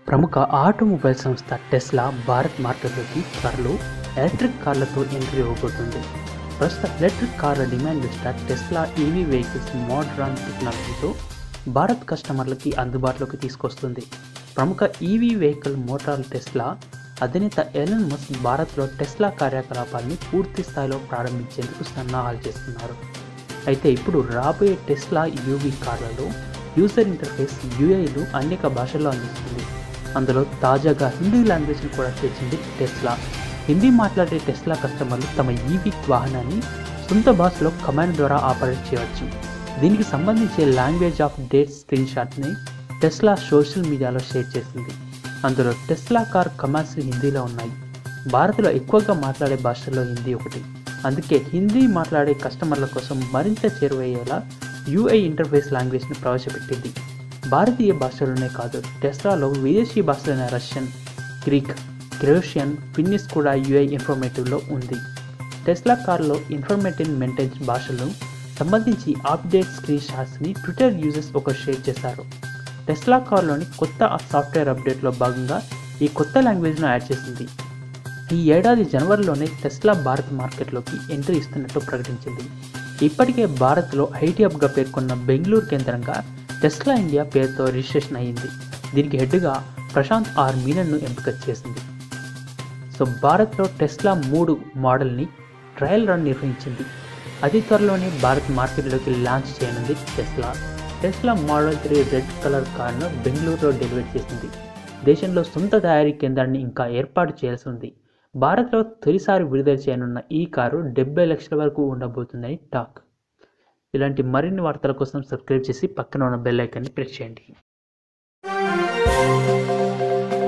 ప్రముఖ ఆటోమొబైల్ సంస్థ టెస్లా భారత్ మార్కెట్లోకి త్వరలో ఎలక్ట్రిక్ కార్లతో ఎంట్రీ ఇవ్వబోతుంది ప్రస్తుత ఎలక్ట్రిక్ కార్ల డిమాండ్ దృష్ట్యా టెస్లా ఈవీ వెహికల్స్ మోడ్రాన్ టెక్నాలజీతో భారత్ కస్టమర్లకి అందుబాటులోకి తీసుకొస్తుంది ప్రముఖ ఈవీ వెహికల్ మోటార్ టెస్లా అధినేత ఎలన్ మస్క్ భారత్లో టెస్లా కార్యకలాపాన్ని పూర్తి స్థాయిలో ప్రారంభించేందుకు సన్నాహాలు చేస్తున్నారు అయితే ఇప్పుడు రాబోయే టెస్లా యూవీ కార్లలో యూజర్ ఇంటర్ఫేస్ యూఐలు అనేక భాషల్లో అందిస్తుంది అందులో తాజాగా హిందీ లాంగ్వేజ్ని కూడా తెచ్చింది టెస్లా హిందీ మాట్లాడే టెస్లా కస్టమర్లు తమ ఈవీ వాహనాన్ని సొంత భాషలో కమాండ్ ద్వారా ఆపరేట్ చేయవచ్చు దీనికి సంబంధించే లాంగ్వేజ్ ఆఫ్ డేట్ స్క్రీన్ షాట్ని టెస్లా సోషల్ మీడియాలో షేర్ చేసింది అందులో టెస్లా కార్ కమాండ్స్ హిందీలో ఉన్నాయి భారత్లో ఎక్కువగా మాట్లాడే భాషల్లో హిందీ ఒకటి అందుకే హిందీ మాట్లాడే కస్టమర్ల కోసం మరింత చేరువయ్యేలా యూఐ ఇంటర్ఫేస్ లాంగ్వేజ్ని ప్రవేశపెట్టింది భారతీయ భాషలోనే కాదు టెస్లాలో విదేశీ భాషలైన రష్యన్ గ్రీక్ క్రోషియన్ ఫిన్నిష్ కూడా యూఐ ఇన్ఫర్మేటివ్లో ఉంది టెస్లా కార్లో ఇన్ఫర్మేటివ్ మెయింటెన్స్ భాషలు సంబంధించి అప్డేట్ స్క్రీన్ షాట్స్ని ట్విట్టర్ యూజర్స్ ఒక షేర్ చేశారు టెస్లా కార్లోని కొత్త సాఫ్ట్వేర్ అప్డేట్లో భాగంగా ఈ కొత్త లాంగ్వేజ్ను యాడ్ చేసింది ఈ ఏడాది జనవరిలోనే టెస్లా భారత్ మార్కెట్లోకి ఎంట్రీ ఇస్తున్నట్టు ప్రకటించింది ఇప్పటికే భారత్లో ఐటీ హబ్గా పేర్కొన్న బెంగళూరు కేంద్రంగా టెస్లా ఇండియా పేరుతో రిజిస్ట్రేషన్ అయ్యింది దీనికి హెడ్గా ప్రశాంత్ ఆర్ మీనన్ను ఎంపిక చేసింది సో భారత్లో టెస్లా మూడు మోడల్ని ట్రయల్ రన్ నిర్వహించింది అతి త్వరలోనే భారత్ మార్కెట్లోకి లాంచ్ చేయనుంది Tesla Tesla model three red colour కార్ను బెంగళూరులో డెలివరీ చేసింది దేశంలో సొంత తయారీ కేంద్రాన్ని ఇంకా ఏర్పాటు చేయాల్సి ఉంది భారత్లో తొలిసారి విడుదల చేయనున్న ఈ కారు డెబ్బై లక్షల వరకు ఉండబోతుందని టాక్ ఇలాంటి మరిన్ని వార్తల కోసం సబ్స్క్రైబ్ చేసి పక్కన ఉన్న బెల్ ఐకాన్ని ప్రెస్ చేయండి